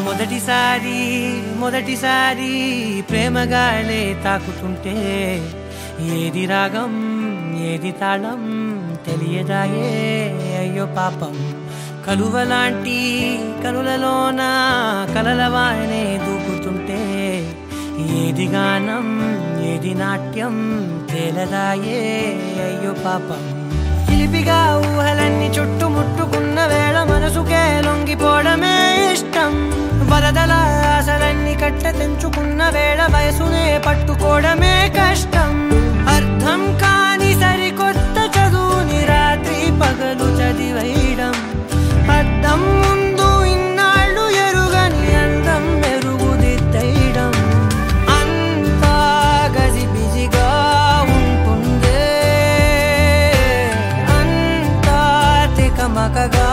మొదటిసారి మొదటిసారి ప్రేమగాలే తాకుతుంటే ఏది రాగం ఏది తాళం తెలియదాయే అయ్యో పాపం కలువలాంటి కనులలోన కలలవానే దూకుతుంటే ఏది గానం ఏది నాట్యం తేలదాయే అయ్యో పాపం చిలిపిగా ఊహలన్నీ చుట్టుముట్టుకున్న వేళ మనసుకే లొంగిపోవడమే ఇష్టం వరదల ఆశలన్నీ కట్ట తెంచుకున్న వేళ వయసునే పట్టుకోవడమే కష్టం అర్థం కాని సరికొత్త చదువుని రాత్రి పగలు చదివేయడం అద్దం ముందు ఇన్నాళ్ళు ఎరుగని అందం మెరుగుదిద్దయడం అంతా గజిబిజిగా ఉంటుందే అంతా తికమకగా